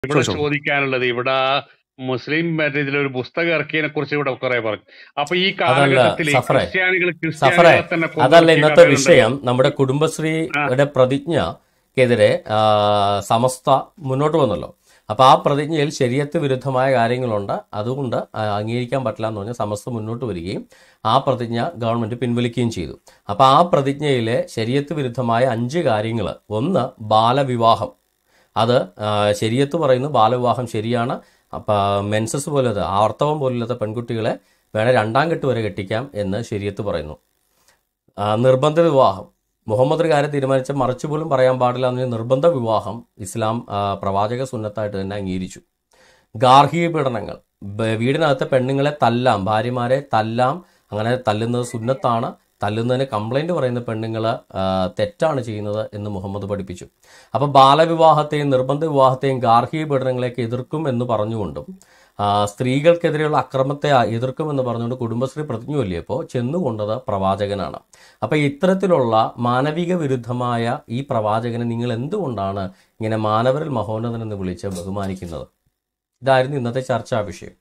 ഇവിടെ ചോദിച്ചോളൂ ചോദിക്കാനുള്ളത് ഇവിടെ മുസ്ലിം മറ്റേ ഇതിലൊരു പുസ്തകം ഇറക്കിയതിനെ കുറിച്ച് ഇവിടെ കുറെ പറഞ്ഞു അപ്പൊ ഈ അതല്ല കാലഘട്ടത്തിൽ ഈ സഫറെ ക്രിസ്ത്യാനികൾ സഫറെ ക്രിസ്ത്യാനികളെ തന്നെ അതല്ല കൊന്നൊടുക്കിയ ഇന്നത്തെ കഥയുണ്ടല്ലോ വിഷയം നമ്മുടെ ആ കുടുംബശ്രീയുടെ പ്രതിജ്ഞക്കെതിരെ ആ, സമസ്ത മുന്നോട്ട് വന്നല്ലോ അപ്പൊ ആ പ്രതിജ്ഞയിൽ ശരിയത്ത് വിരുദ്ധമായ കാര്യങ്ങളുണ്ട് അതുകൊണ്ട് ആ, അംഗീകരിക്കാൻ പറ്റില്ല എന്ന് പറഞ്ഞ് സമസ്ത മുന്നോട്ട് വരികയും ആ പ്രതിജ്ഞ ഗവൺമെന്റ് പിൻവലിക്കുകയും ചെയ്തു അപ്പൊ ആ പ്രതിജ്ഞയിലെ ശരിയത്ത് വിരുദ്ധമായ അഞ്ച് കാര്യങ്ങൾ ഒന്ന് ബാലവിവാഹം അത് ആ, ശരിയത്ത് പറയുന്നു ബാലവിവാഹം ശരിയാണ് അപ്പൊ മെൻസസ് പോലത്തെ ആർത്തവം പോലില്ലാത്ത പെൺകുട്ടികളെ വേണേൽ രണ്ടാം കെട്ട് വരെ കെട്ടിക്കാം എന്ന് ശരിയത്ത് പറയുന്നു ആ, നിർബന്ധ വിവാഹം മുഹമ്മദ് ഒരു കാര്യം തീരുമാനിച്ച മറിച്ചു പോലും പറയാൻ പാടില്ല എന്ന് പറഞ്ഞ നിർബന്ധ വിവാഹം ഇസ്ലാം ആ, പ്രവാചക സുന്നത്തായിട്ട് തന്നെ അംഗീകരിച്ചു ഗാർഹിക പീഡനങ്ങൾ ബ- വീടിനകത്തെ പെണ്ണുങ്ങളെ തല്ലാം ഭാര്യമാരെ തല്ലാം അങ്ങനെ തല്ലുന്നത് സുന്നത്താണ് തല്ലുന്നതിന് കംപ്ലൈന്റ് പറയുന്ന പെണ്ണുങ്ങൾ തെറ്റാണ് ചെയ്യുന്നത് എന്ന് മുഹമ്മദ് പഠിപ്പിച്ചു അപ്പൊ ബാലവിവാഹത്തെയും നിർബന്ധ വിവാഹത്തെയും ഗാർഹിക പീഡനങ്ങളെയൊക്കെ എതിർക്കും എന്ന് പറഞ്ഞുകൊണ്ടും ആ, സ്ത്രീകൾക്കെതിരെയുള്ള അക്രമത്തെ എതിർക്കും എന്ന് പറഞ്ഞുകൊണ്ട് കുടുംബശ്രീ പ്രതിജ്ഞ ചൊല്ലിയപ്പോൾ ചെന്നുകൊണ്ടത് പ്രവാചകനാണ് അപ്പൊ ഇത്തരത്തിലുള്ള മാനവിക വിരുദ്ധമായ ഈ പ്രവാചകനെ നിങ്ങൾ എന്തുകൊണ്ടാണ് ഇങ്ങനെ മാനവരിൽ മഹോന്നതൻ എന്ന് വിളിച്ച് ബഹുമാനിക്കുന്നത് ഇതായിരുന്നു ഇന്നത്തെ ചർച്ചാ വിഷയം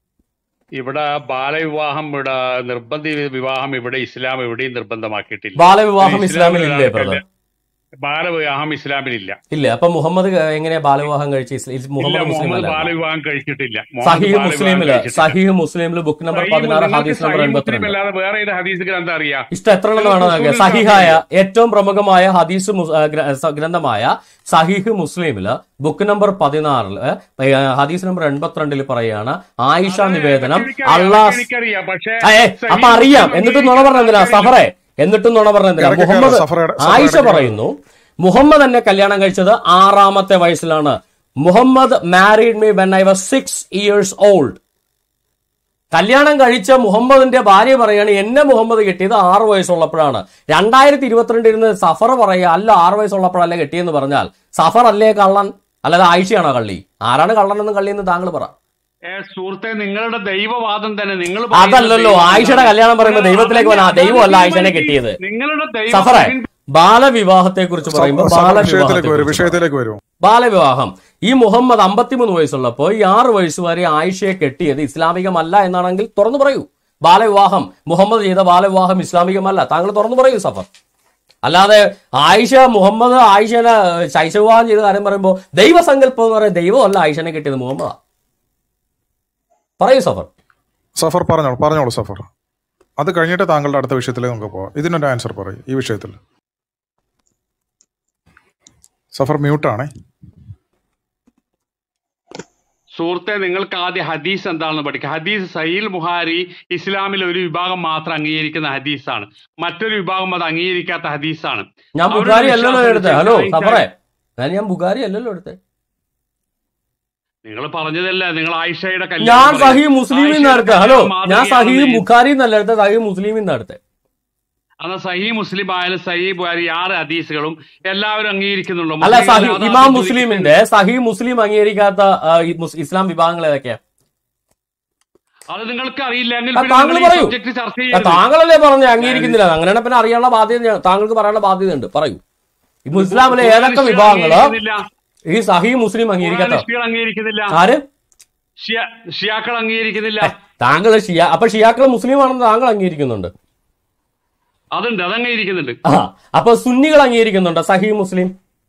ഇവിടെ ബാലവിവാഹം ഇവിടെ നിർബന്ധ വിവാഹം ഇവിടെ ഇസ്ലാം എവിടെയും നിർബന്ധമാക്കിയിട്ടില്ല ബാലവിവാഹം ഒരു ഇസ്ലാമിൽ ഇസ്ലാമിൽ ഇല്ലേ ഒരാൾക്ക് ബ്രദർ ബാലവിവാഹം ഇസ്ലാമിലില്ല ഇല്ല അപ്പൊ മുഹമ്മദ് എങ്ങനെയാ ബാലവിവാഹം കഴിച്ച ഇസ്ല- ഇല്ല മുഹമ്മദ് മുസ്ലിം മുഹമ്മദ് അല്ല ബാലവിവാഹം കഴിച്ചിട്ടില്ല മുഹമ്മദ് സഹീഹ് ബാലവിവാഹം മുസ്ലിമില് കഴിച്ചിട്ടില്ല സഹീഹ് മുസ്ലിമില് ബുക്ക് നമ്പർ സഹീഹ് പതിനാറ് നിങ്ങൾക്ക് ഹദീസ് നമ്പർ സഹീഹ് മുസ്ലിം എൺപത്തിരണ്ട് അല്ലാതെ വേറെ ഏത് ഹദീസ് ഗ്രന്ഥം അറിയാം ഇഷ്ടം എത്ര എണ്ണം വേണം നിങ്ങൾക്ക് നോക്കിയാൽ ഉസൂലുൽ സഹിഹായ കാഫിയിൽ ഏറ്റവും പ്രമുഖമായ ഹദീസ് മുസ്- ആ, ഗ്ര- സ- ഗ്രന്ഥമായ സഹീഹ് മുസ്ലിമില് ബുക്ക് നമ്പർ പതിനാറില് ഏ, ഹദീസ് നമ്പർ എൺപത്തിരണ്ടിൽ പറയാണ് ആയിഷ അതെ നിവേദനം അതൊക്കെ എനിക്കറിയാം അതൊക്കെ അള്ളാഹ് എനിക്കറിയാം പക്ഷേ ഏ അപ്പൊ സഹീഹ് അറിയാം മുസ്ലിം എന്നിട്ടും നുണ പറഞ്ഞ എന്തിനാ അംഗീകരിക്കാത്ത സഫറെ എന്നിട്ടും നുണ പറഞ്ഞ എന്തിനാ ഇടയ്ക്ക് കയറാം മുഹമ്മദ് സഫറയുടെ സഫറ ആയിഷ ഇടയ്ക്ക് കയറാം പറയുന്നു മുഹമ്മദ് എന്നെ കല്യാണം കഴിച്ചത് ആറാമത്തെ വയസ്സിലാണ് Muhammad married me when I was six years old കല്യാണം കഴിച്ച മുഹമ്മദിന്റെ ഭാര്യ പറയാണ് എന്നെ മുഹമ്മദ് കെട്ടിയത് ആറ് വയസ്സുള്ളപ്പോഴാണ് രണ്ടായിരത്തി ഇരുപത്തിരണ്ടിൽ ഇരുന്ന് സഫർ പറയുക അല്ല ആറ് വയസ്സുള്ളപ്പോഴല്ലേ കെട്ടിയെന്ന് പറഞ്ഞാൽ സഫർ അല്ലേ കള്ളൻ അല്ലാതെ ആയിഷയാണോ കള്ളി ആരാണ് കള്ളനെന്ന് കള്ളിയെന്ന് താങ്കൾ പറ ഏ, സുഹൃത്തെ നിങ്ങളുടെ ദൈവവാദം തന്നെ നിങ്ങൾ അതല്ലല്ലോ ആയിഷയുടെ കല്യാണം പറയുമ്പോൾ ദൈവത്തിലേക്ക് വന്ന ദൈവമല്ല ആയിഷനെ കെട്ടിയത് നിങ്ങളുടെ ദൈവം സഫറെ ബാലവിവാഹത്തെ കുറിച്ച് പറയുമ്പോൾ സഫർ വിഷയത്തിലേക്ക് വരും ബാലവിവാഹത്തെ വിഷയത്തിലേക്ക് വരും ബാലവിവാഹം ഈ മുഹമ്മദ് അമ്പത്തിമൂന്ന് വയസ്സുള്ളപ്പോൾ ഈ ആറ് വയസ്സ് വരെ ആയിഷയെ കെട്ടിയത് ഇസ്ലാമികമല്ല എന്നാണെങ്കിൽ തുറന്നു പറയൂ ബാലവിവാഹം മുഹമ്മദ് ചെയ്ത ബാലവിവാഹം ഇസ്ലാമികമല്ല താങ്കൾ തുറന്നു പറയൂ സഫർ അല്ലാതെ ആയിഷ മുഹമ്മദ് ആയിഷനെ ശൈശവിവാഹം ചെയ്ത കാര്യം പറയുമ്പോൾ ദൈവസങ്കല്പം എന്ന് പറയുന്നത് ദൈവമല്ല ആയിഷനെ കെട്ടിയത് മുഹമ്മദാ പറയൂ സഫർ സഫർ പറഞ്ഞോളൂ പറഞ്ഞോളൂ സഫർ അത് കഴിഞ്ഞിട്ട് താങ്കളുടെ അടുത്ത വിഷയത്തിലേക്ക് നമുക്ക് പോവാം ഇതിനൊരു ആൻസർ പറയും ഈ വിഷയത്തിൽ സഫർ മ്യൂട്ടാണേ സുഹൃത്തെ നിങ്ങൾക്ക് ആദ്യം ഹദീസ് എന്താണെന്ന് പഠിക്കുക ഹദീസ് സഹീൽ മുഹാരി ഇസ്ലാമിൽ ഒരു വിഭാഗം മാത്രം അംഗീകരിക്കുന്ന ഹദീസാണ് മറ്റൊരു വിഭാഗം അത് അംഗീകരിക്കാത്ത ഹദീസാണ് ഞാൻ അവരുടെ ബുഖാരി അല്ലല്ലോ വിശ്വാസം എടുത്തത് ഹലോ അനുസരിച്ച് സഫറെ ഞാൻ ഞാൻ ബുഖാരി അല്ലല്ലോ എടുത്തത് നിങ്ങൾ പറഞ്ഞതല്ല നിങ്ങൾ ആയിഷയുടെ ഞാൻ കല്യാണം സഹി പറയും. മുസ്ലിമിൽ നിന്ന് ആയിഷയുടെ എടുത്തത് ഹലോ കല്യാണം ഞാൻ സഹി മാതൃകയാണെന്ന് ബുഖാരി എന്നല്ല എടുത്തത് സഹി മുസ്ലിമിൽ നിന്ന് എടുത്തത് അന്ന് സഹി മുസ്ലിം ആയാലും സഹി ബുഹാരി ആറ് ഹദീസുകളും എല്ലാവരും അംഗീകരിക്കുന്നുള്ളൂ അല്ല മുസ്ലിങ്ങൾ സഹി അത് ഇമാം അത് മുസ്ലിമിന്റെ സഹി മുസ്ലിം അംഗീകരിക്കാത്ത ആ, ഈ മുസ്- ഇസ്ലാം വിഭാഗങ്ങൾ ഏതൊക്കെയാ അത് നിങ്ങൾക്ക് അറിയില്ലെങ്കിൽ ആ, പിന്നെ താങ്കൾ നിങ്ങൾ ഈ പറയൂ. സബ്ജക്ട് ചർച്ച ആ, ചെയ്യരുത് താങ്കളല്ലേ പറഞ്ഞ അംഗീകരിക്കുന്നില്ല അങ്ങനെയാണ് പിന്നെ അറിയാനുള്ള ബാധ്യത ഞാൻ- താങ്കൾക്ക് പറയാനുള്ള ബാധ്യതയുണ്ട് പറയൂ ഈ ഇസ്ലാമിലെ ഏതൊക്കെ ഖുർആൻ വിഭാഗങ്ങള് അംഗീകരിക്കുന്നില്ല. ഈ സഹി മുസ്ലിം ഖുർആൻ അംഗീകരിക്കാത്ത ഷിയകൾ അംഗീകരിക്കുന്നില്ല ആര് ഷിയ- ഷിയാക്കൾ അംഗീകരിക്കുന്നില്ല താങ്കൾ ഷിയ അപ്പൊ ഷിയാക്കൾ മുസ്ലിം ആണെന്ന് താങ്കൾ അംഗീകരിക്കുന്നുണ്ട് അതുണ്ട് അത് അംഗീകരിക്കുന്നുണ്ട് ആ അപ്പൊ സുന്നികൾ അംഗീകരിക്കുന്നുണ്ട് സഹി മുസ്ലിം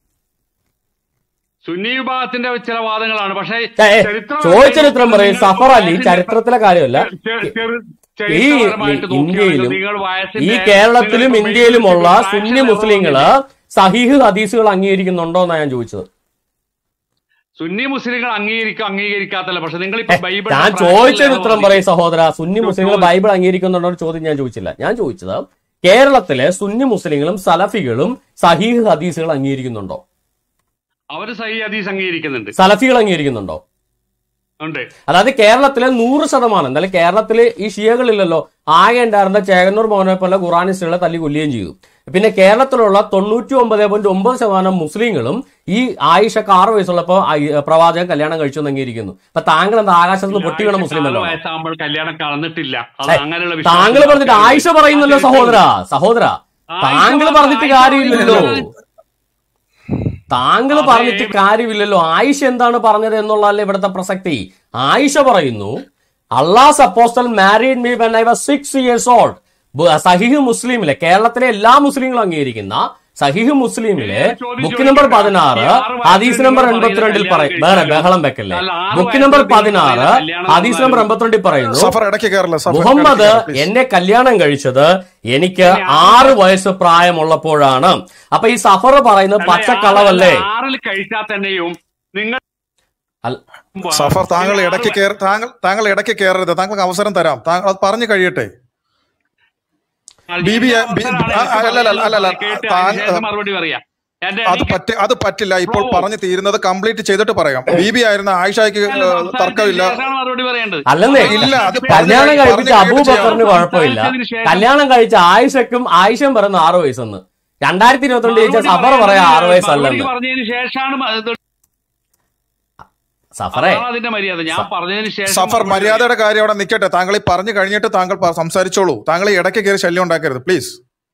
സുന്നി വിഭാഗത്തിന്റെ ചില വാദങ്ങളാണ് പക്ഷേ ഏ, ഏ, ചോദിച്ചരിത്രം പറയും സഫർ അലി ചരിത്രത്തിലെ കാര്യമല്ല ഈ ചരിത്രപരമായിട്ട് നോക്കുകയാണെങ്കിൽ ഇന്ത്യയിലും നിങ്ങൾ ഈ വയസ്സിന്റെ കേരളത്തിലും നിങ്ങൾ ഇന്ത്യയിലുമുള്ള ഉപയോഗിക്കുന്ന സുന്നി fraction മുസ്ലിങ്ങള് സഹീഹ് ഹദീസുകൾ അംഗീകരിക്കുന്നുണ്ടോ എന്നാണ് ഞാൻ ചോദിച്ചത് സുന്നി മുസ്ലിങ്ങൾ അംഗീകരിക്കുക അംഗീകരിക്കാത്തല്ല പക്ഷെ നിങ്ങൾ ഇപ്പൊ ബൈബിൾ ഞാൻ ചോദിച്ചത് ഉത്തരം പറയും സഹോദര സുന്നി മുസ്ലിങ്ങൾ ബൈബിൾ അംഗീകരിക്കുന്നുണ്ടോ എന്ന് ചോദ്യം ഞാൻ ചോദിച്ചില്ല ഞാൻ ചോദിച്ചത് കേരളത്തിലെ സുന്നി മുസ്ലിങ്ങളും സലഫികളും സഹീഹ് ഹദീസുകൾ അംഗീകരിക്കുന്നുണ്ടോ അവര് സഹി ഹദീസ് അംഗീകരിക്കുന്നുണ്ട് സലഫികൾ അംഗീകരിക്കുന്നുണ്ടോ ഉണ്ട് അതായത് കേരളത്തിലെ നൂറ് ശതമാനം എന്തായാലും കേരളത്തിൽ ഈ ഷിയകളില്ലല്ലോ ആകെ ഉണ്ടായിരുന്ന ചേകന്നൂർ മോഹനെ പോലെ ഖുറാനിസ്റ്റുകളെ തല്ലി കൊല്ലുകയും ചെയ്തു പിന്നെ കേരളത്തിലുള്ള തൊണ്ണൂറ്റി ഒമ്പത് പോയിന്റ് ഒമ്പത് ശതമാനം മുസ്ലിങ്ങളും ഈ ആയിഷക്ക് ആറ് വയസ്സുള്ളപ്പോൾ പ്രവാചകൻ കല്യാണം കഴിച്ചു എന്ന് അംഗീകരിക്കുന്നു അപ്പൊ താങ്കൾ എന്താ ആകാശത്ത് നിന്ന് പൊട്ടി വീണ മുസ്ലിം അല്ലോ വയസ്സാകുമ്പോൾ കല്യാണം കളന്നിട്ടില്ല അത് ഏ, അങ്ങനെയുള്ള താങ്കൾ വിശ്വാസം പറഞ്ഞിട്ട് ആയിഷ പറയുന്നല്ലോ സഹോദര സഹോദര ആയിഷ താങ്കൾ പറഞ്ഞ- പറഞ്ഞിട്ട് ആയിഷ കാര്യമില്ലല്ലോ പറയുന്നത് താങ്കൾ അതെ. പറഞ്ഞിട്ട് കാര്യമില്ലല്ലോ ആയിഷ എന്താണ് പറഞ്ഞത് എന്നുള്ളതല്ലേ ഇവിടുത്തെ പ്രസക്തി ആയിഷ പറയുന്നു Allah apostle married me when I was six years old Sahih മുസ്ലിമിലെ കേരളത്തിലെ എല്ലാ മുസ്ലിങ്ങളും അംഗീകരിക്കുന്ന സഹിഹ് മുസ്ലിമിലെ ഞാൻ ചോദ്യം ബുക്ക് നമ്പർ ചോദിക്കട്ടെ. പതിനാറ് ഈ ആറ് ഹദീസ് നമ്പർ വയസ്സിൽ എൺപത്തിരണ്ടിൽ കല്യാണം പറയും വേറെ കഴിച്ചാലും ബഹളം വെക്കല്ലേ അല്ല, ആറ് ബുക്ക് നമ്പർ വയസ്സിൽ പതിനാറ് കല്യാണം ഹദീസ് നമ്പർ നടന്നാലും എൺപത്തിരണ്ടിൽ പറയുന്നു സഫർ ഇടയ്ക്ക് കയറില്ല സഫർ മുഹമ്മദ് ഇടയ്ക്ക് കയറില്ല, please. എന്നെ കല്യാണം കഴിച്ചത് എനിക്ക് ഇനി ആറ് വയസ്സ് പ്രായമുള്ളപ്പോഴാണ് അപ്പൊ ഈ സഫർ പറയുന്നത് പച്ചക്കളവല്ലേ അല്ല, ആറിൽ കഴിച്ചാൽ തന്നെയും നിങ്ങൾ അല്ല, സഫർ താങ്കൾ ആറ് ഇടയ്ക്ക് കയറി താങ്കൾ താങ്കൾ ഇടയ്ക്ക് കയറരുത് താങ്കൾക്ക് അവസരം തരാം താങ്കൾ അത് പറഞ്ഞു കഴിയട്ടെ ബി ബി ഇതിന്റെ ബി- അവസരമാണ് ആ, ആ, അല്ല, അല്ല, അല്ല, അല്ല, കേട്ട് താങ്കൾ- അതിന് ശേഷം മറുപടി പറയാം എന്റെ അത് പറ്റ അത് പറ്റില്ല ഇപ്പോൾ പ്രോ. പറഞ്ഞു തീരുന്നത് കംപ്ലീറ്റ് ചെയ്തിട്ട് പറയാം ബി ബി ആയിരുന്ന ആയിഷയ്ക്ക് ഏഹ്, തർക്കമില്ല ശേഷമാണ് മറുപടി പറയേണ്ടത് അല്ലെന്നേ ഇല്ല, അത് കല്യാണം പറഞ്ഞ് കഴിപ്പിച്ച കേട്ട് അബൂബക്കറിന് ചെയ്യാം. കുഴപ്പമില്ല സംസാരിച്ചതിന് ശേഷം- കല്യാണം കഴിച്ച ആയിഷക്കും ആയിഷം പറയുന്ന ആറ് വയസ്സെന്ന് രണ്ടായിരത്തി ഇരുപത്തിരണ്ട് ജയിച്ച മറുപടി സഫർ പറയാ ആറ് മറുപടി വയസ്സല്ലെന്ന് പറഞ്ഞതിന് ശേഷമാണ് മ- ഇത് സഫറെ അതാണ് അതിന്റെ മര്യാദ ഞാൻ പറഞ്ഞതിന് ശേഷം സഫർ മറുപടി മര്യാദയുടെ കാര്യം അവിടെ നിൽക്കട്ടെ താങ്കൾ ഈ പറഞ്ഞു കഴിഞ്ഞിട്ട് താങ്കൾ പ- സംസാരിച്ചോളൂ താങ്കൾ ഈ ഇടയ്ക്ക് കയറി ശല്യം ഉണ്ടാക്കരുത് പ്ലീസ്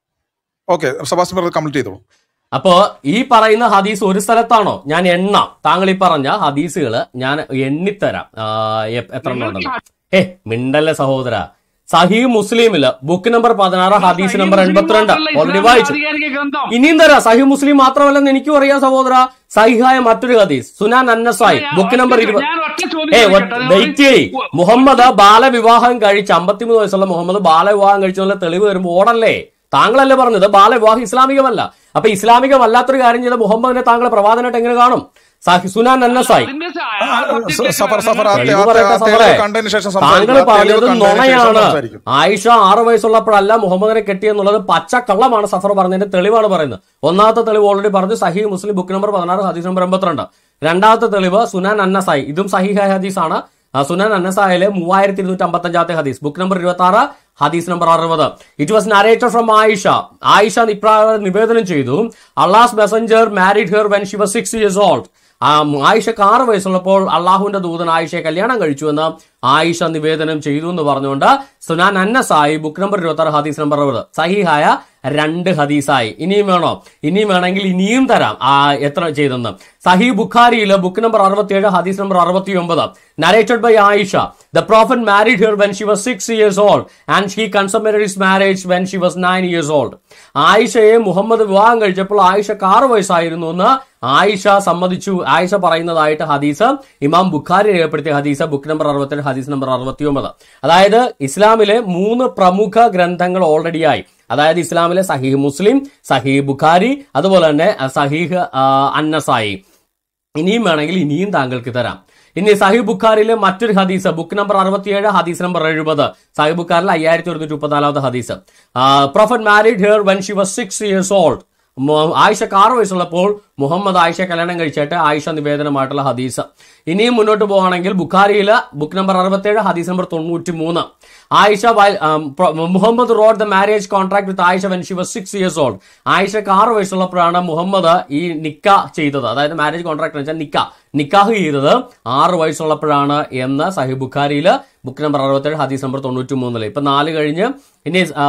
ഓക്കെ സബാസ് കംപ്ലീറ്റ് ചെയ്തോളൂ അപ്പോ ഈ പറയുന്ന ഹദീസ് ഒരു സ്ഥലത്താണോ ഞാൻ എണ്ണാം താങ്കൾ ഈ പറഞ്ഞ ഹദീസുകൾ ഞാൻ എണ്ണിത്തരാം ആ, എ- എത്ര എണ്ണം ഉണ്ടെന്ന് ഏ മിണ്ടല്ലേ സഹോദര സഹീ മുസ്ലിമില് ബുക്ക് നമ്പർ പതിനാറ് ഹദീസ് നമ്പർ എൺപത്തിരണ്ട് ഓൾറെഡി വായിച്ചു ആധികാരിക ഗ്രന്ഥം ഇനിയും തരാം സഹി മുസ്ലിം മാത്രമല്ലെന്ന് എനിക്കും അറിയാം സഹോദര സഹിഹായ മറ്റൊരു ഹദീസ് സുനാൻ അന്നസായി ബുക്ക് നമ്പർ ഇരുപത് ഞാൻ ഒറ്റ ചോദ്യം ഏ ചോദിക്കട്ടെ? നിങ്ങൾ- വെയിറ്റ് ചെയ് മുഹമ്മദ് ബാലവിവാഹം കഴിച്ച് അമ്പത്തിമൂന്ന് വയസ്സുള്ള മുഹമ്മദ് ബാലവിവാഹം കഴിച്ചെന്നുള്ള തെളിവ് വരുമ്പോൾ ഓടല്ലേ താങ്കളല്ലേ പറഞ്ഞത് ബാലവിവാഹം ഇസ്ലാമികമല്ല അപ്പൊ ഇസ്ലാമികമല്ലാത്തൊരു കാര്യം ചെയ്ത മുഹമ്മദിനെ താങ്കൾ പ്രവാചനായിട്ട് എങ്ങനെ കാണും സഹി സുനാൻ അന്നസായി അതിന്റെ സ- ആ, സത്യത്തെ സ- സഫർ സഫർ ആ പറഞ്ഞത് തെ- തെളിവ് ആ തെ- പറയട്ടെ ആ തെളിവ് സഫറേ. കണ്ടതിന് ശേഷം താങ്കൾ സംസാരിക്കും. ആ തെളിവ് പറഞ്ഞത് കണ്ടതിന് ശേഷം നുണയാണ് സംസാരിക്കും. ആയിഷ ആറ് വയസ്സുള്ളപ്പോഴല്ല മുഹമ്മദിനെ കെട്ടിയെന്നുള്ളത് പച്ചക്കള്ളമാണ് സഫർ പറഞ്ഞതിന്റെ തെളിവാണ് പറയുന്നത് ഒന്നാമത്തെ തെളിവ് ഓൾറെഡി പറഞ്ഞു സഹി മുസ്ലിം ബുക്ക് നമ്പർ പതിനാറ് ഹദീസ് നമ്പർ എൺപത്തിരണ്ട് രണ്ടാമത്തെ തെളിവ് സുനാൻ അന്നസായി ഇതും സഹിഹായ ഹദീസാണ് ആ, സുനാൻ അന്നസായിലെ മൂവായിരത്തി ഇരുന്നൂറ്റി അമ്പത്തഞ്ചാമത്തെ ഹദീസ് ബുക്ക് നമ്പർ ഇരുപത്തി ആറ് ഹദീസ് നമ്പർ അറുപത് it was narrated from Aisha Aisha ഇപ്രകാരം നിവേദനം ചെയ്തു Allah messenger married her when she was six years old ആ ആയിഷക്ക് ആറ് വയസ്സുള്ളപ്പോൾ അള്ളാഹുവിന്റെ ദൂതൻ ആയിഷയെ കല്യാണം കഴിച്ചു എന്ന് ആയിഷ നിവേദനം ചെയ്തു എന്ന് പറഞ്ഞുകൊണ്ട് സുനാൻ അന്നസായി ബുക്ക് നമ്പർ ഇരുപത്തി ആറ് ഹദീസ് നമ്പർ അറുപത് സഹിഹായ രണ്ട് ഹദീസായി ഇനിയും വേണോ ഇനിയും വേണമെങ്കിൽ ഇനിയും തരാം ആ എത്ര ചെയ്തെന്ന് സഹി ബുഖാരിയിലെ ബുക്ക് നമ്പർ അറുപത്തിയേഴ് ഹദീസ് നമ്പർ അറുപത്തി ഒമ്പത് narrated by Aisha the prophet married her when she was six years old and she consummated his marriage when she was nine years old ആയിഷയെ മുഹമ്മദ് വിവാഹം കഴിച്ചപ്പോൾ ആയിഷക്ക് ആറ് വയസ്സായിരുന്നു എന്ന് ആയിഷ സമ്മതിച്ചു ആയിഷ പറയുന്നതായിട്ട് ഹദീസ് ഇമാം ബുഖാരി രേഖപ്പെടുത്തിയ ഹദീസ് ബുക്ക് നമ്പർ അറുപത്തേഴ് ഹദീസ് നമ്പർ അറുപത്തി ഒമ്പത് അതായത് ഇസ്ലാമിലെ മൂന്ന് പ്രമുഖ ഗ്രന്ഥങ്ങൾ ഓൾറെഡി ആയി അതായത് ഇസ്ലാമിലെ സഹീഹ് മുസ്ലിം സഹീഹ് ബുഖാരി അതുപോലെ തന്നെ അഹ് സഹീഹ് ആ, അന്നസായി ഇനിയും വേണമെങ്കിൽ ഇനിയും താങ്കൾക്ക് തരാം ഇനി സഹി ബുഖാരിലെ മറ്റൊരു ഹദീസ് ബുക്ക് നമ്പർ അറുപത്തിയേഴ് ഹദീസ് നമ്പർ എഴുപത് സഹി ബുഖാരിലെ അയ്യായിരത്തി ഒരുന്നൂറ്റി മുപ്പത്തിനാലാമത്തെ ഹദീസ് prophet married her when she was six years old ആയിഷക്ക് ആറ് വയസ്സുള്ളപ്പോൾ മുഹമ്മദ് ആയിഷ കല്യാണം കഴിച്ചിട്ട് ആയിഷ നിവേദനമായിട്ടുള്ള ഹദീസ് ഇനിയും മുന്നോട്ട് പോവുകയാണെങ്കിൽ ബുഖാരിയിൽ ബുക്ക് നമ്പർ അറുപത്തേഴ് ഹദീസ് നമ്പർ തൊണ്ണൂറ്റി മൂന്ന് ആയിഷ വൈ- ആം, പ്ര- Muhammad wrote the marriage contract with Aisha when she was six years old ആയിഷക്ക് ആറ് വയസ്സുള്ളപ്പോഴാണ് മുഹമ്മദ് ഈ നിക്ക ചെയ്തത് അതായത് മാരേജ് കോൺട്രാക്ട് എന്ന് വെച്ചാൽ നിക്ക നിക്കാഹ് ചെയ്തത് ആറ് വയസ്സുള്ളപ്പോഴാണ് എന്ന് സഹി ബുഖാരിയിൽ ബുക്ക് നമ്പർ അറുപത്തേഴ് ഹദീസ് നമ്പർ തൊണ്ണൂറ്റി മൂന്നില് ഇപ്പൊ നാല് കഴിഞ്ഞ് ഇനി ആ,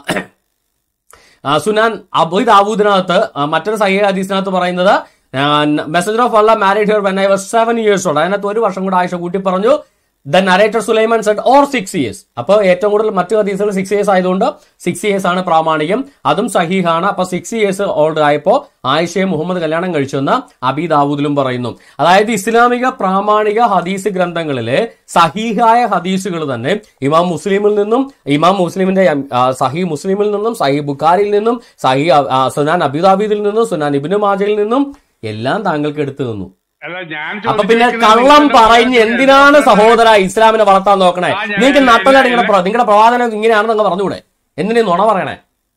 ആ, സുനാൻ അബുദ് ദാവൂദിനകത്ത് ആ, മറ്റൊരു സഹി ഹദീസിനകത്ത് പറയുന്നത് messenger of Allah married her when I was seven years old അതിനകത്ത് ഒരു വർഷം കൂടെ ആയിഷ കൂട്ടി പറഞ്ഞു the narrator Sulaiman said or six years അപ്പോൾ ഏറ്റവും കൂടുതൽ മറ്റു ഹദീസുകൾ സിക്സ് ഇയേഴ്സ് ആയതുകൊണ്ട് സിക്സ് ഇയേഴ്സ് ആണ് പ്രാമാണികം അതും സഹീഹാണ് അപ്പൊ സിക്സ് ഇയേഴ്സ് ഓൾഡ് ആയപ്പോൾ ആയിഷയെ മുഹമ്മദ് കല്യാണം കഴിച്ചെന്ന് അബി ദാവൂദിലും പറയുന്നു അതായത് ഇസ്ലാമിക പ്രാമാണിക ഹദീസ് ഗ്രന്ഥങ്ങളിലെ സഹീഹായ ഹദീസുകൾ തന്നെ ഇമാം മുസ്ലിമിൽ നിന്നും ഇമാം മുസ്ലിമിന്റെ ആ, സഹി മുസ്ലിമിൽ നിന്നും സഹി ബുഖാരിയിൽ നിന്നും സഹി ആ, ആ, സുനാൻ അബിദാബീദിൽ നിന്നും സുനാൻ ഇബിന് മാജയിൽ നിന്നും എല്ലാം താങ്കൾക്ക് എടുത്തു തന്നു അല്ല ഞാൻ അപ്പൊ പിന്നെ ചോദിച്ചിരിക്കുന്നത് കള്ളം നിങ്ങളുടെ പറഞ്ഞ് ഭാഗത്ത് എന്തിനാണ് സഹോദര ഇസ്ലാമിനെ വളർത്താൻ നോക്കണേ ആ, ഞാൻ- നിങ്ങൾക്ക് നട്ടല ഞാൻ- നിങ്ങളുടെ പ്ര- നിങ്ങളുടെ പ്രവാചനം ഇങ്ങനെയാണെന്ന് അങ്ങ് പറഞ്ഞുകൂടെ എന്തിനു നുണ പറയണേ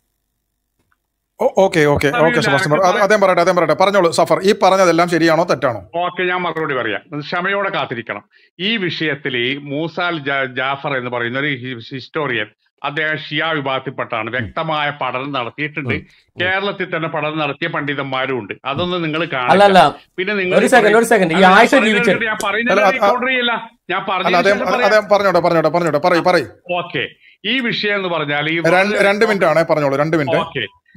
ഓക്കെ ഓക്കെ ഓക്കെ സെബാസ്റ്റ്യൻ പറ- അത് അദ്ദേഹം പറയട്ടെ അദ്ദേഹം പറയട്ടെ പറഞ്ഞോളൂ സഫർ ഈ പറഞ്ഞതെല്ലാം ശരിയാണോ തെറ്റാണോ ഓക്കെ ഞാൻ മറുപടി പറയാം ക്ഷമയോടെ കാത്തിരിക്കണം ഈ വിഷയത്തിൽ മൂസാൽ ജാ- ജാഫർ എന്ന് പറയുന്ന ഒരു ഹി- ഹിസ്റ്റോറിയൻ അദ്ദേഹം ഷിയ വിഭാഗത്തിൽപ്പെട്ടാണ് വ്യക്തമായ പഠനം നടത്തിയിട്ടുണ്ട് കേരളത്തിൽ തന്നെ പഠനം നടത്തിയ പണ്ഡിതന്മാരും ഉണ്ട് അതൊന്നും നിങ്ങൾ അല്ലല്ല പിന്നെ നിങ്ങൾ ഒരു second, ഒരു second. ഈ അല്ല, ആയിഷ ഞാൻ പറയുന്നത് ജീവിച്ചത്. ഞാൻ പറയുന്നത് അല്ല, അത് counter ചെയ്യില്ല ഞാൻ അല്ല പറഞ്ഞു അദ്ദേഹം അദ്ദേഹം പറഞ്ഞോട്ടെ പറഞ്ഞോട്ടെ പറഞ്ഞോട്ടെ പറയൂ പറയൂ ഓക്കെ ഈ വിഷയം എന്ന് പറഞ്ഞാൽ ഈ രണ്ട് രണ്ട് മിനിറ്റ് ആണ് പറഞ്ഞോളൂ രണ്ട് മിനിറ്റ് ഓക്കെ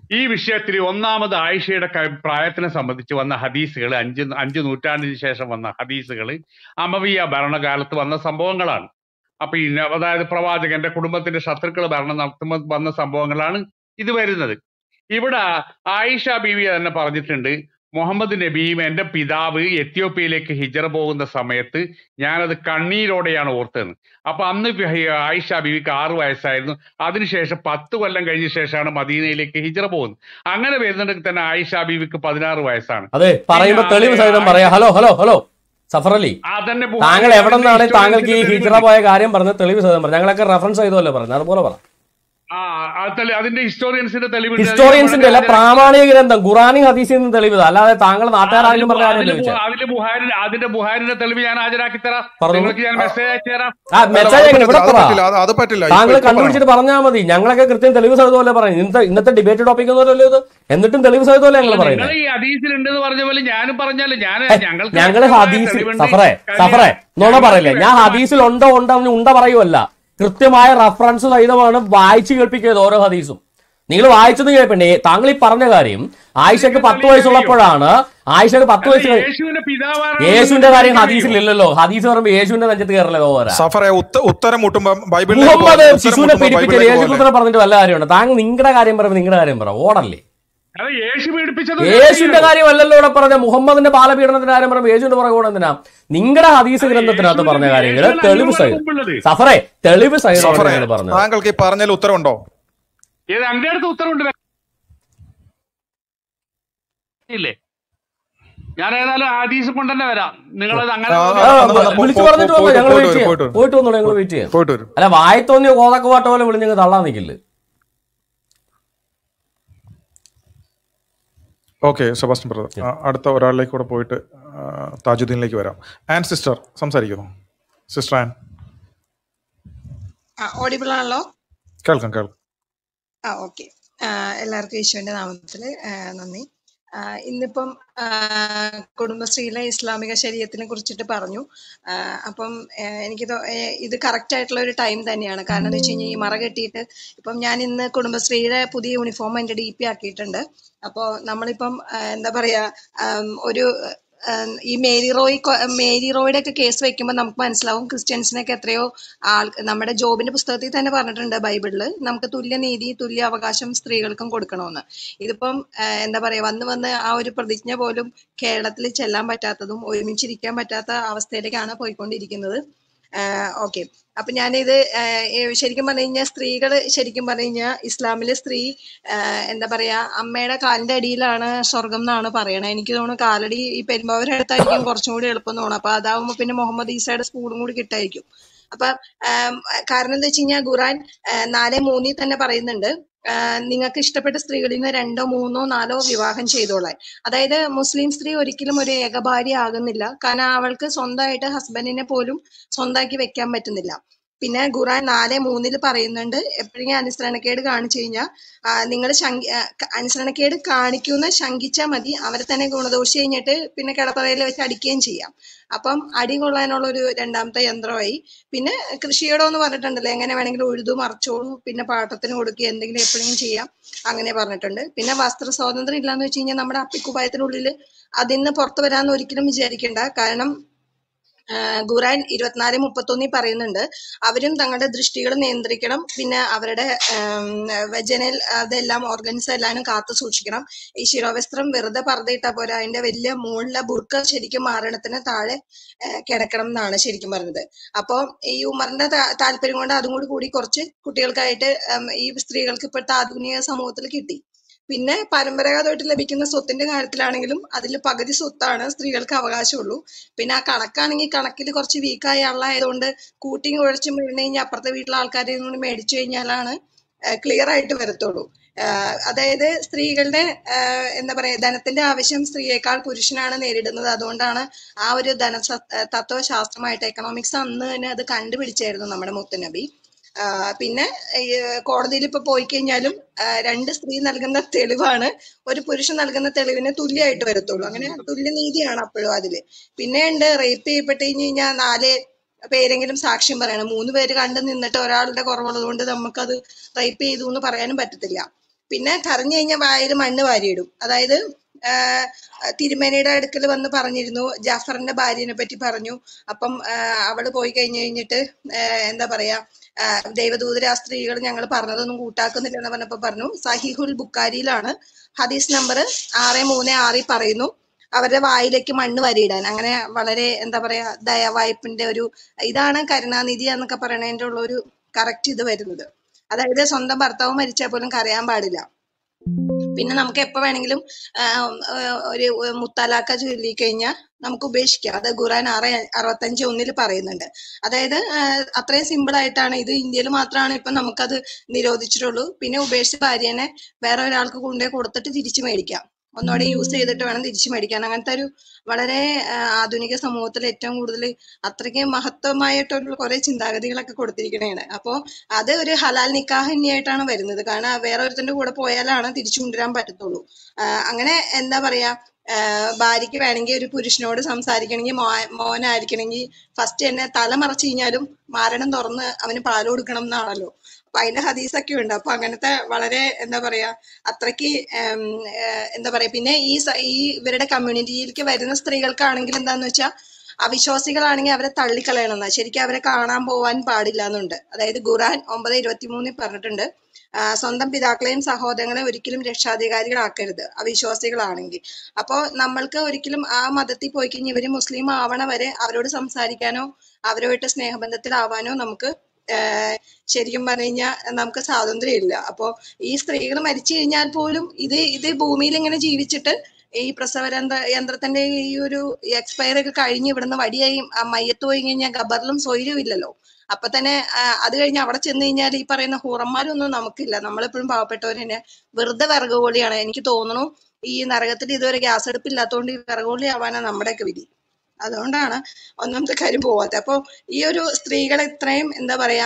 ഈ വിഷയത്തിൽ ഒന്നാമത് ആയിഷയുടെ ക- പ്രായത്തിനെ സംബന്ധിച്ച് വന്ന ഹദീസുകൾ അഞ്ച് അഞ്ച് നൂറ്റാണ്ടിന് ശേഷം വന്ന ഹദീസുകൾ അമവിയ ഭരണകാലത്ത് വന്ന സംഭവങ്ങളാണ് അപ്പൊ ഈ ന- അതായത് പ്രവാചകന്റെ കുടുംബത്തിന്റെ ശത്രുക്കൾ ഭരണം നടത്തുമ്പോൾ വന്ന സംഭവങ്ങളാണ് ഇത് വരുന്നത് ഇവിടെ ആയിഷ ബീവി തന്നെ പറഞ്ഞിട്ടുണ്ട് മുഹമ്മദ് നബിയും എന്റെ പിതാവ് എത്യോപ്യയിലേക്ക് ഹിജറ പോകുന്ന സമയത്ത് ഞാനത് കണ്ണീരോടെയാണ് ഓർത്തത് അപ്പൊ അന്ന് ബി- ആയിഷ ബീവിക്ക് ആറു വയസ്സായിരുന്നു അതിനുശേഷം പത്ത് കൊല്ലം കഴിഞ്ഞ ശേഷമാണ് മദീനയിലേക്ക് ഹിജറ പോകുന്നത് അങ്ങനെ വരുന്നുണ്ടെങ്കിൽ തന്നെ ആയിഷ ബീവിക്ക് പതിനാറ് വയസ്സാണ് അതെ പറയുമ്പോ പിന്നെ തെളിവ് അത് സഹിതം പറയാം hello hello hello Safar Ali അതന്നെ താങ്കൾ എവിടെ നിന്നാണ് താങ്കൾക്ക് ഈ ഹിജ്റ ഹിജറ പോയ കാര്യം പറഞ്ഞ തെളിവ് സഹിതം പറഞ്ഞു ഞങ്ങളൊക്കെ റെഫറൻസ് ചെയ്തല്ലേ പറഞ്ഞു അതുപോലെ പറ ആ അത് തെളി- അതിന്റെ ഹിസ്റ്റോറിയൻസിന്റെ തെളിവുണ്ട് ഹിസ്റ്റോറിയൻസിന്റെ അല്ല പ്രാമാണിക ഗ്രന്ഥം ഖുറാനി ഹദീസിൽ നിന്ന് തെളിവ് ഇതാ. അല്ലാതെ താങ്കൾ നാട്ടുകാരും പറഞ്ഞ കാര്യം അതില് ചോദിച്ചത് ബു- അതില് ബുഹാരി അതിന്റെ ബുഹാരിന്റെ തെളിവ് ഞാൻ ഹാജരാക്കി തരാം പറഞ്ഞു. നിങ്ങൾക്ക് ഞാൻ മെസ്സേജ് അയച്ചു തരാം ആ അല്ല, മെസ്സേജ് അത് എങ്ങനെ ഇവിടെ പറ്റില്ല, അത് പറ പറ്റില്ല അത് അത് പറ്റില്ല ഇപ്പൊ- താങ്കൾ ഇപ്പൊ കണ്ടുപിടിച്ചിട്ട് പറഞ്ഞാൽ മതി ഞങ്ങളൊക്കെ കൃത്യം തെളിവ് സഹിതമല്ലേ പറയും ഇന്നത്തെ ഇന്നത്തെ ഡിബേറ്റ് ടോപ്പിക് ഒന്നുമല്ലോ ഇത് എന്നിട്ടും തെളിവ് സഹിതമല്ലേ ഞങ്ങൾ നിങ്ങൾ പറയുന്നത് ഈ ഹദീസിലുണ്ടെന്ന് പറഞ്ഞ പോലെ ഞാനും പറഞ്ഞാല് ഞാൻ ഞങ്ങൾക്ക് ഞങ്ങള് വ്യക്തമായ ഹദീസ് തെളിവുണ്ട്. സഫറെ കാര്യം സഫറെ നുണ ഞങ്ങൾക്ക് പറയില്ലേ ഞാൻ വ്യക്തമായ- ഹദീസിൽ ഉണ്ടോ ഉണ്ടോ എന്ന് ഉണ്ട പറയുമല്ല കൃത്യമായ റഫറൻസ് സഹിതമാണ് വായിച്ചു കേൾപ്പിക്കുന്നത് ഓരോ ഹദീസും നിങ്ങൾ വായിച്ചത് കേൾപ്പണ്ടേ താങ്കൾ ഈ പറഞ്ഞ കാര്യം ആയിഷക്ക് പത്ത് വയസ്സുള്ളപ്പോഴാണ് ആയിഷക്ക് പത്ത് വയസ്സ് കഴി- യേശുവിന്റെ പിതാവാണ് യേശുവിന്റെ കാര്യം ഹദീസിൽ ഇല്ലല്ലോ ഹദീസ് പറയുമ്പോൾ യേശുവിന്റെ നെഞ്ചത്ത് കയറല്ലേ പോരാ സഫറെ ഉത്ത- ഉത്തരം മുട്ടുമ്പോ ബൈബിളിലേക്ക് മുഹമ്മദ് പോലെ, ഉത്തരം ശിശുവിനെ മുട്ടുമ്പോ പീഡിപ്പിച്ച ബൈബിളിലേക്ക് പോലെ. യേശുപുത്രനെ പറഞ്ഞിട്ട് വല്ല കാര്യമുണ്ട് താങ്കൾ നിങ്ങളുടെ കാര്യം പറയുമ്പോൾ നിങ്ങളുടെ കാര്യം പറ ഓടല്ലേ അത് യേശു പീഡിപ്പിച്ചത് യേശുവിന്റെ കാര്യമല്ലല്ലോ ഇവിടെ പറഞ്ഞ മുഹമ്മദിന്റെ ബാലപീഡനത്തിന്റെ കാര്യം പറയുമ്പോൾ യേശുവിന്റെ പുറകെ കൂടെ എന്തിനാ നിങ്ങളുടെ ഹദീസ് ഗ്രന്ഥത്തിനകത്ത് പറഞ്ഞ കാര്യങ്ങൾ യേശുവിന്റെ തെളിവ് സഹിതം മുമ്പുള്ളത്. സഫറെ തെളിവ് സഫറെ സഹിതമാണ് നിങ്ങൾ പറഞ്ഞത് താങ്കൾക്ക് ഈ പറഞ്ഞതിൽ ഉത്തരവുണ്ടോ ഏത് എന്റെ അടുത്ത് ഉത്തരവുണ്ട് ഇല്ലേ ഞാൻ ഏതായാലും ഹദീസ് കൊണ്ട് തന്നെ വരാം നിങ്ങളത് അങ്ങനെ ആ, ആ, ആ, ആ, വിളിച്ചു പോ- പറഞ്ഞിട്ട് പോ- വന്നോ ഞങ്ങൾ പോയിട്ട് വെയിറ്റ് വരൂ, ചെയ്യാം പോയിട്ട് വരൂ. പോയിട്ട് വന്നോളൂ ഞങ്ങൾ വെയിറ്റ് ചെയ്യാം പോയിട്ട് വരും അല്ല വായി തോന്നിയ കോതക്ക് പാട്ട് പോലെ വിളിഞ്ഞ് തള്ളാൻ നിൽക്കില്ല ഓക്കെ സെബാസ്റ്റ്യൻ ബ്രദർ ആ, അടുത്ത ഒരാളിലേക്ക് കൂടെ പോയിട്ട് ആ, താജുദ്ദീനിലേക്ക് വരാം ആൻ സിസ്റ്റർ സംസാരിക്കുന്നു സിസ്റ്റർ ആൻ ഓഡിബിൾ ആണല്ലോ കേൾക്കാം കേൾക്കാം ആ ഓക്കെ എല്ലാവർക്കും യേശുവിന്റെ നാമത്തിൽ നന്ദി ആ, ഇന്നിപ്പം ആ, കുടുംബശ്രീയിലെ ഇസ്ലാമിക ശരീരത്തിനെ കുറിച്ചിട്ട് പറഞ്ഞു ആ, അപ്പം ആ, എനിക്ക് തോ- ഏ, ഇത് കറക്റ്റ് ആയിട്ടുള്ള ഒരു ടൈം തന്നെയാണ് കാരണം എന്ന് വെച്ച് കഴിഞ്ഞാൽ ഈ മറ കെട്ടിയിട്ട് ഇപ്പം ഞാൻ ഇന്ന് കുടുംബശ്രീയുടെ പുതിയ യൂണിഫോം എൻ്റെ ഡി പി ആക്കിയിട്ടുണ്ട് അപ്പോൾ നമ്മളിപ്പം ആ, എന്താ പറയാ ആം, ഒരു ആം, ഈ മേരി റോയ് കൊ- മേരി റോയുടെ ഒക്കെ കേസ് വെക്കുമ്പോൾ നമുക്ക് മനസ്സിലാവും ക്രിസ്ത്യൻസിനൊക്കെ എത്രയോ ആൾ നമ്മുടെ ജോബിന്റെ പുസ്തകത്തിൽ തന്നെ പറഞ്ഞിട്ടുണ്ട് ബൈബിളിൽ നമുക്ക് തുല്യനീതി തുല്യ അവകാശം സ്ത്രീകൾക്കും കൊടുക്കണമെന്ന് ഇതിപ്പം ആ, എന്താ പറയാ വന്ന് വന്ന് ആ ഒരു പ്രതിജ്ഞ പോലും കേരളത്തിൽ ചെല്ലാൻ പറ്റാത്തതും ഒരുമിച്ചിരിക്കാൻ പറ്റാത്ത അവസ്ഥയിലേക്കാണ് പോയിക്കൊണ്ടിരിക്കുന്നത് ഓക്കെ അപ്പൊ ഞാനിത് ആ, ഏ, ശരിക്കും പറഞ്ഞു കഴിഞ്ഞാൽ സ്ത്രീകൾ ശരിക്കും പറഞ്ഞു കഴിഞ്ഞാൽ ഇസ്ലാമിലെ സ്ത്രീ ആ, എന്താ പറയാ അമ്മയുടെ കാലിന്റെ അടിയിലാണ് സ്വർഗം എന്നാണ് പറയണത് എനിക്ക് തോന്നുന്നു കാലടി ഈ പെരുമ്പാവൂർ അടുത്തായിരിക്കും കുറച്ചും കൂടി എളുപ്പം തോന്നുന്നു അപ്പൊ അതാവുമ്പോ പിന്നെ മുഹമ്മദ് ഈസയുടെ സ്കൂളും കൂടി കിട്ടായിരിക്കും അപ്പൊ ആം, കാരണം എന്താ വെച്ച് കഴിഞ്ഞാൽ ഖുറാൻ ആ, നാല് മൂന്നിൽ തന്നെ പറയുന്നുണ്ട് ആ, നിങ്ങൾക്ക് ഇഷ്ടപ്പെട്ട സ്ത്രീകളിൽ നിന്ന് രണ്ടോ മൂന്നോ നാലോ വിവാഹം ചെയ്തോളാൻ അതായത് മുസ്ലിം സ്ത്രീ ഒരിക്കലും ഒരു ഏകഭാര്യ ആകുന്നില്ല കാരണം അവൾക്ക് സ്വന്തമായിട്ട് ഹസ്ബൻഡിനെ പോലും സ്വന്തമാക്കി വെക്കാൻ പറ്റുന്നില്ല പിന്നെ ഖുറാൻ നാല് മൂന്നിൽ പറയുന്നുണ്ട് എപ്പോഴെങ്കിലും അനുസരണക്കേട് കാണിച്ചു കഴിഞ്ഞാൽ നിങ്ങൾ അനുസരണക്കേട് കാണിക്കുന്ന ശങ്കിച്ചാൽ മതി അവരെ തന്നെ ഗുണദോഷി കഴിഞ്ഞിട്ട് പിന്നെ കിടപ്പറയിൽ വെച്ച് അടിക്കുകയും ചെയ്യാം അപ്പം അടി കൊള്ളാനുള്ള ഒരു രണ്ടാമത്തെ യന്ത്രമായി പിന്നെ കൃഷിയിടം എന്ന് പറഞ്ഞിട്ടുണ്ടല്ലോ എങ്ങനെ വേണമെങ്കിലും ഉഴുതു മറിച്ചോളൂ പിന്നെ പാട്ടത്തിന് കൊടുക്കുക എന്തെങ്കിലും എപ്പോഴെങ്കിലും ചെയ്യാം അങ്ങനെ പറഞ്ഞിട്ടുണ്ട് പിന്നെ വസ്ത്ര സ്വാതന്ത്ര്യം ഇല്ലാന്ന് വെച്ച് കഴിഞ്ഞാൽ നമ്മുടെ അപ്പിക്കുപായത്തിനുള്ളിൽ അതിന്ന് പുറത്തു വരാന്ന് ഒരിക്കലും വിചാരിക്കണ്ട കാരണം ആഹ് ഖുറാൻ ഇരുപത്തിനാല് മുപ്പത്തൊന്നിൽ പറയുന്നുണ്ട് അവരും തങ്ങളുടെ ദൃഷ്ടികൾ നിയന്ത്രിക്കണം പിന്നെ അവരുടെ വെജനൽ അതെല്ലാം ഓർഗൻസ് എല്ലാം കാത്തു സൂക്ഷിക്കണം ഈ ശിരോവസ്ത്രം വെറുതെ പറതിട്ടാ പോരാ അതിന്റെ വലിയ മുകളിലെ ബുർക്ക ശരിക്കും മാരണത്തിന് താഴെ ആഹ് കിടക്കണം എന്നാണ് ശരിക്കും പറഞ്ഞത് അപ്പോൾ ഈ ഉമറിന്റെ താ- താല്പര്യം കൊണ്ട് അതും കൂടി കൂടി കുറച്ച് കുട്ടികൾക്കായിട്ട് ഉം, ഈ സ്ത്രീകൾക്ക് ഇപ്പോഴത്തെ ആധുനിക സമൂഹത്തിൽ കിട്ടി പിന്നെ പരമ്പരാഗതമായിട്ട് ലഭിക്കുന്ന സ്വത്തിന്റെ കാര്യത്തിലാണെങ്കിലും അതിൽ പകുതി സ്വത്താണ് സ്ത്രീകൾക്ക് അവകാശമുള്ളൂ പിന്നെ ആ കണക്കാണെങ്കിൽ കണക്കിൽ കുറച്ച് വീക്കായ ആളായതുകൊണ്ട് കൂട്ടിയും കുഴച്ചും വീണ് കഴിഞ്ഞാൽ അപ്പുറത്തെ വീട്ടിലെ ആൾക്കാരെ കൂടി മേടിച്ചു കഴിഞ്ഞാലാണ് ക്ലിയർ ആയിട്ട് വരത്തുള്ളൂ ആഹ് അതായത് സ്ത്രീകളുടെ ആഹ് എന്താ പറയാ ധനത്തിന്റെ ആവശ്യം സ്ത്രീയേക്കാൾ പുരുഷനാണ് നേരിടുന്നത് അതുകൊണ്ടാണ് ആ ഒരു ധന തത്വശാസ്ത്രമായിട്ട് എക്കണോമിക്സ് അന്ന് തന്നെ അത് കണ്ടുപിടിച്ചായിരുന്നു നമ്മുടെ മുത്തുനബി ആഹ് പിന്നെ കോടതിയിൽ ഇപ്പൊ പോയി കഴിഞ്ഞാലും ആഹ് രണ്ട് സ്ത്രീ നൽകുന്ന തെളിവാണ് ഒരു പുരുഷൻ നൽകുന്ന തെളിവിന് തുല്യമായിട്ട് വരത്തുള്ളൂ അങ്ങനെ തുല്യനീതിയാണ് അപ്പോഴും അതില് പിന്നെ ഉണ്ട് റേപ്പ് ചെയ്യപ്പെട്ട് കഴിഞ്ഞ് കഴിഞ്ഞാൽ നാല് പേരെങ്കിലും സാക്ഷ്യം പറയണം മൂന്ന് പേര് കണ്ടു നിന്നിട്ട് ഒരാളുടെ കുറവുള്ളത് കൊണ്ട് നമുക്കത് റേപ്പ് ചെയ്തു എന്ന് പറയാനും പറ്റത്തില്ല പിന്നെ കരഞ്ഞു കഴിഞ്ഞാൽ വായിൽ മണ്ണ് വാരിയിടും അതായത് ആ, തിരുമേനിയുടെ അടുക്കൽ വന്ന് പറഞ്ഞിരുന്നു ജാഫറിന്റെ ഭാര്യനെ പറ്റി പറഞ്ഞു അപ്പം ആ, അവള് പോയി കഴിഞ്ഞു കഴിഞ്ഞിട്ട് ആ, എന്താ പറയാ ആ, ദൈവദൂതര ആ സ്ത്രീകൾ ഞങ്ങൾ പറഞ്ഞതൊന്നും കൂട്ടാക്കുന്നില്ല എന്ന് പറഞ്ഞപ്പോ പറഞ്ഞു സഹിഹുൽ ബുക്കാരിയിലാണ് ഹദീസ് നമ്പർ ആറ് മൂന്ന് ആറിൽ പറയുന്നു അവരുടെ വായിലേക്ക് മണ്ണ് വരിയിടാൻ അങ്ങനെ വളരെ എന്താ പറയാ ദയവായ്പിന്റെ ഒരു ഇതാണ് കരുണാനിധി എന്നൊക്കെ പറയണതിന്റെ ഉള്ള ഒരു കറക്റ്റ് ഇത് വരുന്നത് അതായത് സ്വന്തം ഭർത്താവ് മരിച്ചാൽ പോലും കരയാൻ പാടില്ല പിന്നെ നമുക്ക് എപ്പോ വേണമെങ്കിലും ആ, ആ, ഒരു മുത്തലാക്ക ചൊല്ലി കഴിഞ്ഞാൽ നമുക്ക് ഉപേക്ഷിക്കാം അത് ഖുറാൻ ആറ് അറുപത്തഞ്ച് ഒന്നിൽ പറയുന്നുണ്ട് അതായത് ആ, അത്രയും സിമ്പിൾ ആയിട്ടാണ് ഇത് ഇന്ത്യയിൽ മാത്രമാണ് ഇപ്പൊ നമുക്കത് നിരോധിച്ചിട്ടുള്ളൂ പിന്നെ ഉപേക്ഷിച്ച ഭാര്യനെ വേറെ ഒരാൾക്ക് കൊണ്ടുപോയി കൊടുത്തിട്ട് തിരിച്ചു മേടിക്കാം ഒന്നുകൂടെ യൂസ് ചെയ്തിട്ട് വേണം തിരിച്ചു മേടിക്കാൻ അങ്ങനത്തെ ഒരു വളരെ ആ, ആധുനിക സമൂഹത്തിൽ ഏറ്റവും കൂടുതൽ അത്രയ്ക്ക് മഹത്വമായിട്ടുള്ള കുറെ ചിന്താഗതികളൊക്കെ കൊടുത്തിരിക്കണേണ് അപ്പോ അത് ഒരു ഹലാൽ നിക്കാഹ് തന്നെയായിട്ടാണ് വരുന്നത് കാരണം വേറെ ഒരുത്തിന്റെ കൂടെ പോയാലാണ് തിരിച്ചു കൊണ്ടുവരാൻ പറ്റത്തുള്ളൂ ആ, അങ്ങനെ എന്താ പറയാ ആ, ഭാര്യയ്ക്ക് വേണമെങ്കിൽ ഒരു പുരുഷനോട് സംസാരിക്കണമെങ്കിൽ മോ മോനായിരിക്കണമെങ്കിൽ ഫസ്റ്റ് തന്നെ തല മറച്ചു കഴിഞ്ഞാലും മാരണം തുറന്ന് അവന് പാല് കൊടുക്കണം എന്നാണല്ലോ അപ്പൊ അതിന്റെ ഹദീസൊക്കെ ഉണ്ട് അപ്പൊ അങ്ങനത്തെ വളരെ എന്താ പറയാ അത്രയ്ക്ക് ഉം, ഏഹ്, എന്താ പറയാ പിന്നെ ഈ സ- ഈ ഇവരുടെ കമ്മ്യൂണിറ്റിയിലേക്ക് വരുന്ന സ്ത്രീകൾക്കാണെങ്കിൽ എന്താന്ന് വെച്ചാൽ അവിശ്വാസികളാണെങ്കിൽ അവരെ തള്ളിക്കളയണം എന്നാ ശരിക്കും അവരെ കാണാൻ പോവാൻ പാടില്ല എന്നുണ്ട് അതായത് ഖുറാൻ ഒമ്പത് ഇരുപത്തിമൂന്നിൽ പറഞ്ഞിട്ടുണ്ട് ആ, സ്വന്തം പിതാക്കളെയും സഹോദരങ്ങളെയും ഒരിക്കലും രക്ഷാധികാരികളാക്കരുത് അവിശ്വാസികളാണെങ്കിൽ അപ്പോ നമ്മൾക്ക് ഒരിക്കലും ആ മതത്തിൽ പോയി കഴിഞ്ഞാൽ ഇവര് മുസ്ലിം ആവണ വരെ അവരോട് സംസാരിക്കാനോ അവരുമായിട്ട് സ്നേഹബന്ധത്തിലാവാനോ നമുക്ക് ആഹ് ശരിക്കും പറഞ്ഞു കഴിഞ്ഞാൽ നമുക്ക് സ്വാതന്ത്ര്യം ഇല്ല അപ്പോ ഈ സ്ത്രീകൾ മരിച്ചു കഴിഞ്ഞാൽ പോലും ഇത് ഇത് ഭൂമിയിൽ ഇങ്ങനെ ജീവിച്ചിട്ട് ഈ പ്രസവ യന്ത്ര യന്ത്രത്തിന്റെ ഈ ഒരു എക്സ്പയർ ഒക്കെ കഴിഞ്ഞ് ഇവിടുന്ന് വടിയായി ആ മയ്യത്ത് പോയി കഴിഞ്ഞാൽ ഗബറിലും സ്വൈര്യവും ഇല്ലല്ലോ അപ്പൊ തന്നെ ആ, അത് കഴിഞ്ഞ് അവിടെ ചെന്ന് കഴിഞ്ഞാൽ ഈ പറയുന്ന ഹൂറന്മാരൊന്നും നമുക്കില്ല നമ്മളെപ്പോഴും പാവപ്പെട്ടവർ തന്നെ വെറുതെ വിറകുകൊള്ളിയാണ് എനിക്ക് തോന്നുന്നു ഈ നരകത്തിൽ ഇതുവരെ ഗ്യാസ് അടുപ്പില്ലാത്തതുകൊണ്ട് ഈ വിറകുകൊള്ളി ആവാനാണ് നമ്മുടെയൊക്കെ വിധി അതുകൊണ്ടാണ് ഒന്നാമത്തെ കാര്യം പോവാത്തത് അപ്പൊ ഈ ഒരു സ്ത്രീകളെ ഇത്രയും എന്താ പറയാ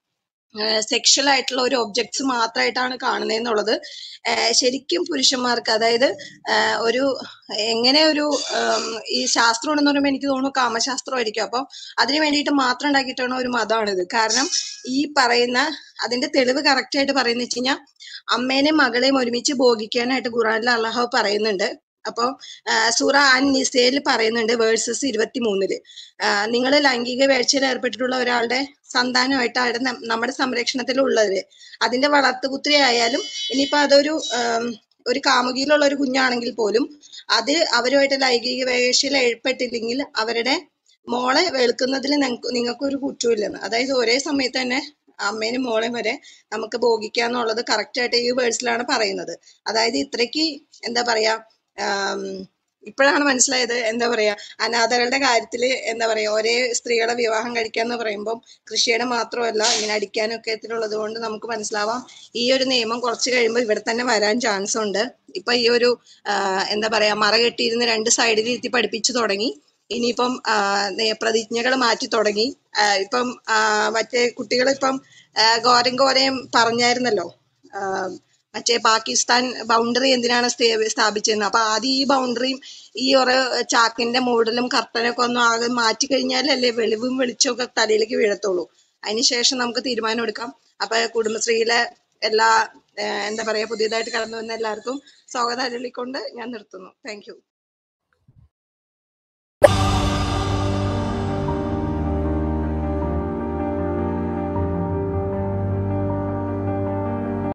സെക്ഷൽ ആയിട്ടുള്ള ഒരു ഒബ്ജക്ട്സ് മാത്രമായിട്ടാണ് കാണുന്നതെന്നുള്ളത് ആഹ് ശരിക്കും പുരുഷന്മാർക്ക് അതായത് ആഹ് ഒരു എങ്ങനെ ഒരു ഉം, ഈ ശാസ്ത്രം എന്ന് പറയുമ്പോൾ എനിക്ക് തോന്നുന്നു കാമശാസ്ത്രമായിരിക്കും അപ്പൊ അതിന് വേണ്ടിയിട്ട് മാത്രം ഉണ്ടാക്കിയിട്ടാണ് ഒരു മതമാണിത് കാരണം ഈ പറയുന്ന അതിന്റെ തെളിവ് കറക്റ്റ് ആയിട്ട് പറയുന്ന വെച്ച് കഴിഞ്ഞാൽ അമ്മേനെയും മകളെയും ഒരുമിച്ച് ഭോഗിക്കാനായിട്ട് ഖുറാനിൽ അള്ളാഹു പറയുന്നുണ്ട് അപ്പൊ സൂറ അൻ നിസയിൽ പറയുന്നുണ്ട് വേഴ്സസ് ഇരുപത്തി മൂന്നില് നിങ്ങൾ ലൈംഗിക വീഴ്ചയിൽ ഏർപ്പെട്ടിട്ടുള്ള ഒരാളുടെ സന്താനമായിട്ട് അവിടെ നം- നമ്മുടെ സംരക്ഷണത്തിലുള്ളവര് അതിന്റെ വളർത്തുപുത്രി ആയാലും ഇനിയിപ്പോ അതൊരു ആം, ഒരു കാമുകിയിലുള്ള ഒരു കുഞ്ഞാണെങ്കിൽ പോലും അത് അവരുമായിട്ട് ലൈംഗിക വീഴ്ചയിൽ ഏർപ്പെട്ടില്ലെങ്കിൽ അവരുടെ മോളെ വെളുക്കുന്നതിൽ നിങ്ങൾക്ക് ഒരു കുറ്റമില്ലെന്ന് അതായത് ഒരേ സമയത്ത് തന്നെ അമ്മേനും മോളെയും വരെ നമുക്ക് ഭോഗിക്കാന്നുള്ളത് കറക്റ്റ് ആയിട്ട് ഈ വേഴ്സിലാണ് പറയുന്നത് അതായത് ഇത്രയ്ക്ക് എന്താ പറയാ ആം, ഇപ്പോഴാണ് മനസ്സിലായത് എന്താ പറയാ അനാഥകളുടെ കാര്യത്തില് എന്താ പറയാ ഒരേ സ്ത്രീകളെ വിവാഹം കഴിക്കാന്ന് പറയുമ്പോൾ കൃഷിയുടെ മാത്രമല്ല ഇങ്ങനെ അടിക്കാനൊക്കെ ഉള്ളത് കൊണ്ട് നമുക്ക് മനസ്സിലാവാം ഈ ഒരു നിയമം കുറച്ച് കഴിയുമ്പോൾ ഇവിടെ തന്നെ വരാൻ ചാൻസ് ഉണ്ട് ഇപ്പൊ ഈ ഒരു ആ, എന്താ പറയാ മറ കെട്ടിയിരുന്ന് രണ്ട് സൈഡിൽ ഇരുത്തി പഠിപ്പിച്ചു തുടങ്ങി ഇനിയിപ്പം പ്രതിജ്ഞകൾ മാറ്റി തുടങ്ങി ആ, ഇപ്പം ആ, മറ്റേ കുട്ടികൾ ഇപ്പം ഗോരം ഗോരയും പറഞ്ഞായിരുന്നല്ലോ ആ, മറ്റേ പാകിസ്ഥാൻ ബൗണ്ടറി എന്തിനാണ് സ്ഥാ- സ്ഥാപിച്ചതെന്ന് അപ്പൊ ആദ്യം ഈ ബൗണ്ടറിയും ഈ ഒരു ചാക്കിന്റെ മൂടലും കർട്ടനൊക്കെ ഒന്ന് ആകെ മാറ്റി കഴിഞ്ഞാലല്ലേ വെളിവും വെളിച്ചവും ഒക്കെ തലയിലേക്ക് വീഴത്തുള്ളൂ അതിനുശേഷം നമുക്ക് തീരുമാനം എടുക്കാം അപ്പൊ കുടുംബശ്രീയിലെ എല്ലാ ഏഹ് എന്താ പറയാ പുതിയതായിട്ട് കടന്നു വന്ന എല്ലാവർക്കും സ്വാഗതം അരുളിക്കൊണ്ട് ഞാൻ നിർത്തുന്നു താങ്ക് യു